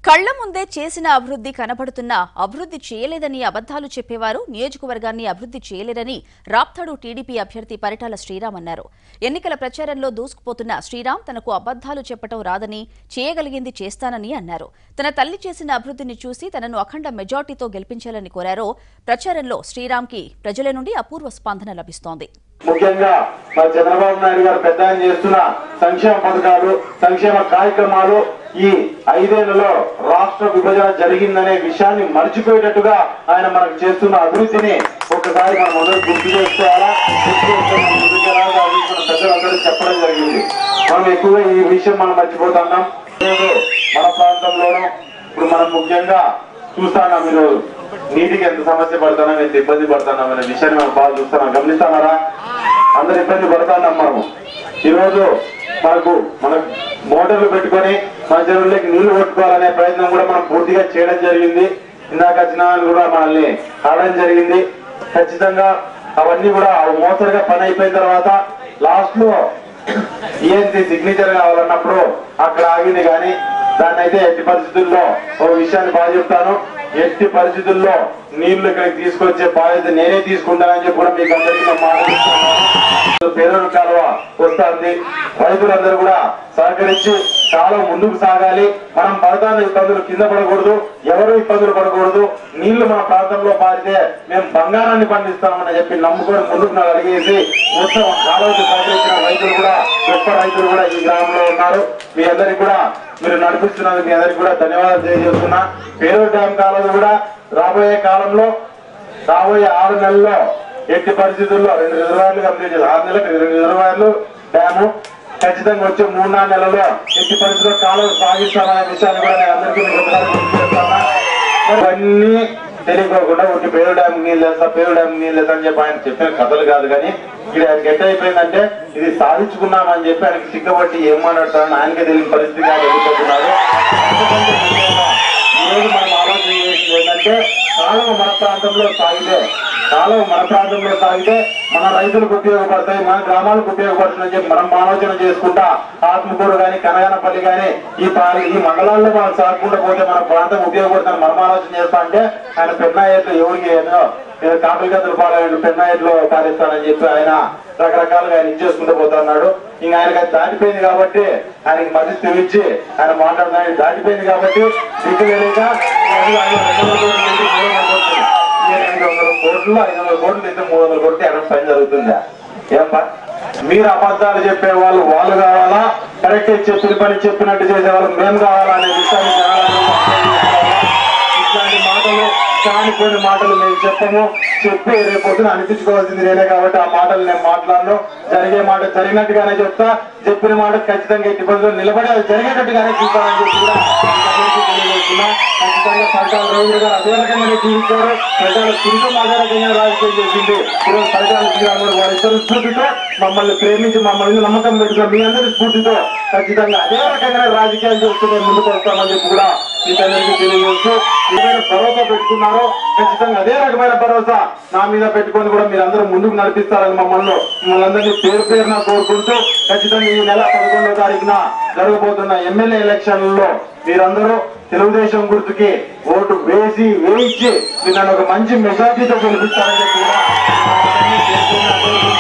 కళ్ల ముందే చేసిన అభివృద్ధి కనబడుతున్నా అభివృద్ధి చేయలేదని అబద్ధాలు చెప్పేవారు నియోజకవర్గాన్ని అభివృద్ధి చేయలేరని రాప్తాడు టీడీపీ అభ్యర్థి పరిటాల శ్రీరామ్ అన్నారు ఎన్నికల ప్రచారంలో దూసుకుపోతున్న శ్రీరామ్ తనకు అబద్ధాలు చెప్పటం రాదని చేయగలిగింది చేస్తానని అన్నారు తన తల్లి చేసిన అభివృద్ధిని చూసి తనను అఖండ మెజార్టీతో గెలిపించాలని కోరారు ప్రచారంలో శ్రీరామ్కి ప్రజల నుండి అపూర్వ స్పందన లభిస్తోంది ముఖ్యంగా మా చంద్రబాబు నాయుడు గారు పెద్ద ఆయన చేస్తున్న సంక్షేమ పథకాలు సంక్షేమ కార్యక్రమాలు ఈ ఐదేళ్లలో రాష్ట్ర విభజన జరిగిందనే విషయాన్ని మర్చిపోయేటట్టుగా ఆయన మనకు చేస్తున్న అభివృద్ధిని ఒకసారి మనం అందరూ గుర్తు చేసుకోవాలా గుర్తు చేసుకొని మనం ముందుకు వెళ్ళాలి. అది మన పెద్దలందరూ చెప్పడం జరిగింది మనం ఎక్కువగా ఈ విషయం మనం మర్చిపోతున్నాం ఈరోజు మన ప్రాంతంలోనూ ఇప్పుడు మనం ముఖ్యంగా చూస్తాన్నాం ఈరోజు నీటికి ఎంత సమస్య పడుతున్నాం ఎంత ఇబ్బంది పడుతున్నాం అనే విషయాన్ని మనం బాగా చూస్తున్నాం గమనిస్తున్నారా అందరు ఇబ్బంది పడుతున్నాం మనము ఈరోజు మనకు మన మోటార్లు పెట్టుకొని మన చెరువులకి నీళ్లు కొట్టుకోవాలనే ప్రయత్నం కూడా మనం పూర్తిగా చేయడం జరిగింది ఇందాక వచ్చిన వాళ్ళు కూడా మనల్ని కావడం జరిగింది ఖచ్చితంగా అవన్నీ కూడా మోసరుగా పని అయిపోయిన తర్వాత లాస్ట్ లో ఈఎన్సీ సిగ్నేచర్ కావాలన్నప్పుడు అక్కడ ఆగింది కానీ దాన్ని అయితే ఎట్టి పరిస్థితుల్లో ఓ విషయాన్ని బాగా చెప్తాను ఎట్టి పరిస్థితుల్లో నీళ్లు ఇక్కడికి తీసుకొచ్చే బాధ్యత నేనే తీసుకుంటానని చెప్పి కూడా మీకు అందరికీ నేను మాట ఇస్తున్నాను. పేదల కాలువ వస్తుంది రైతులందరూ కూడా సహకరించి కాలం ముందుకు సాగాలి మనం పడతాన్న ఇబ్బందులు కింద పడకూడదు ఎవరు ఇబ్బందులు పడకూడదు నీళ్లు మన ప్రాంతంలో పారితే మేము బంగారాన్ని పండిస్తామని చెప్పి నమ్ముకొని ముందుకు అడిగేసి మొత్తం కాలువకి సహకరించిన రైతులు కూడా గొప్ప రైతులు కూడా ఈ గ్రామంలో ఉన్నారు మీ అందరికి కూడా మీరు నడిపిస్తున్నందుకు మీ అందరికి కూడా ధన్యవాదాలు తెలియజేస్తున్నా పేరు డ్యామ్ కాలువ కూడా రాబోయే కాలంలో రాబోయే ఆరు నెలల్లో ఎట్టి పరిస్థితుల్లో రెండు రిజర్వాయర్లు కంప్లీట్ చేయాలి ఆరు నెలలకు రెండు రిజర్వాయర్లు డ్యాము ఖచ్చితంగా వచ్చే మూడు నాలుగు నెలల్లో ఎట్టి పరిస్థితుల్లో కాలం సాగిస్తామనే విషయాన్ని కూడా నేను అందరికీ మీకు ఒకసారి గుర్తు చేస్తున్నా. మరి ఇవన్నీ తెలియకోకుండా ఒకటి పేరు డ్యామ్ నీళ్ళు వేస్తా పేరు డ్యామ్ నీళ్ళు వేస్తా అని చెప్పి ఆయన చెప్పిన కథలు కాదు కానీ ఇది ఆయనకి ఎట్ట అయిపోయిందంటే ఇది సాధించుకున్నామని చెప్పి ఆయనకి సిగ్గబట్టి ఏం మాట్లాడతారని ఆయనకే తెలియని పరిస్థితి ఆయన వెళ్ళిపోతున్నారు అంతకంటే ముఖ్యంగా ఈరోజు మనం ఆలోచన చేసింది ఏంటంటే కాలువ మన ప్రాంతంలో సాగితే కాలువ మన ప్రాంతంలో సాగితే మన రైతులకు ఉపయోగపడతాయి మన గ్రామాలకు ఉపయోగపడుతుందని చెప్పి మనం ఆలోచన చేసుకుంటా ఆత్మకూరు కానీ కనగానపల్లి కానీ ఈ పా- ఈ మండలాల్లో మనం సాగకుండా పోతే మన ప్రాంతం ఉపయోగపడుతుందని మనం ఆలోచన చేస్తా అంటే ఆయన పెన్నాయేట్లు ఎవరికి ఏదో ఏదో కాపుల గదులు పాలయ్యాడు పెన్నాయేట్లో పాలిస్తానని చెప్పి ఆయన రకరకాలుగా ఆయన ఇచ్చేసుకుంటూ పోతున్నాడు ఇంకా ఆయనకి అది దాటిపోయింది కాబట్టి ఆయనకి మధ్య తెచ్చి ఆయన మాట్లాడుతున్నాడు దాటిపోయింది కాబట్టి దిక్కు తెలియక ఈ ఆయన రెండు వందల కోట్లు పెట్టి మూడు వందల కోట్లు. ఈ రెండు వందల కోట్లు ఐదు వందల కోట్లు అయితే మూడు వందల కోట్లు ఎక్కడ పని జరుగుతుందా ఏం పా మీరు అబద్ధాలు చెప్పే వాళ్ళు వాళ్ళు కావాలా కరెక్ట్ చెప్పిన పని చెప్పినట్టు చేసే వాళ్ళు మేము కావాలా అనే విషయాన్ని జనాలకు అర్థం చేసుకోవాలా? ఇట్లాంటి మాటలు కానిపోయిన మాటలు మేము చెప్పము చెప్పి రేపు పొద్దున అనిపించుకోవాల్సింది నేనే కాబట్టి ఆ మాటలు నేను మాట్లాడను జరిగే మాట జరిగినట్టుగానే చెప్తా చెప్పిన మాట ఖచ్చితంగా ఎట్టి పరిస్థితుల్లో నిలబడి అది జరిగేటట్టుగానే చూస్తానని చెప్పి కూడా మీకు అందరికీ తెలియజేస్తున్నా ఖచ్చితంగా సర్కారు రవీంద్ర గారు అదే రకంగానే జీవించారు ప్రజల సింధం అదే రకంగా రాజకీయం చేసింది ఈరోజు సర్కారు శ్రీరాముడు వారిద్దరు స్ఫూర్తితో మమ్మల్ని ప్రేమించి మమ్మల్ని నమ్మకం పెట్టుకున్న మీ అందరి స్ఫూర్తితో ఖచ్చితంగా అదే రకంగా రాజకీయాలు చేస్తూ మేము ముందుకు వస్తామని చెప్పి కూడా మీకందరికీ తెలియజేస్తూ ఏదైనా భరోసా పెట్టుకున్నారో ఖచ్చితంగా అదే రకమైన భరోసా నా మీద పెట్టుకొని కూడా మీరందరూ ముందుకు నడిపిస్తారని మమ్మల్ని మిమ్మల్ని అందరినీ పేరు పేరున కోరుకుంటూ ఖచ్చితంగా ఈ నెల పదకొండో తారీఖున జరగబోతున్న ఎమ్మెల్యే ఎలక్షన్లలో మీరందరూ తెలుగుదేశం గుర్తుకి ఓటు వేసి వేయించి మీరు నన్ను ఒక మంచి మెజార్టీతో గెలిపిస్తారని చెప్పి కూడా మిమ్మల్ని అందరినీ పేరు పేరున కోరుకుంటూ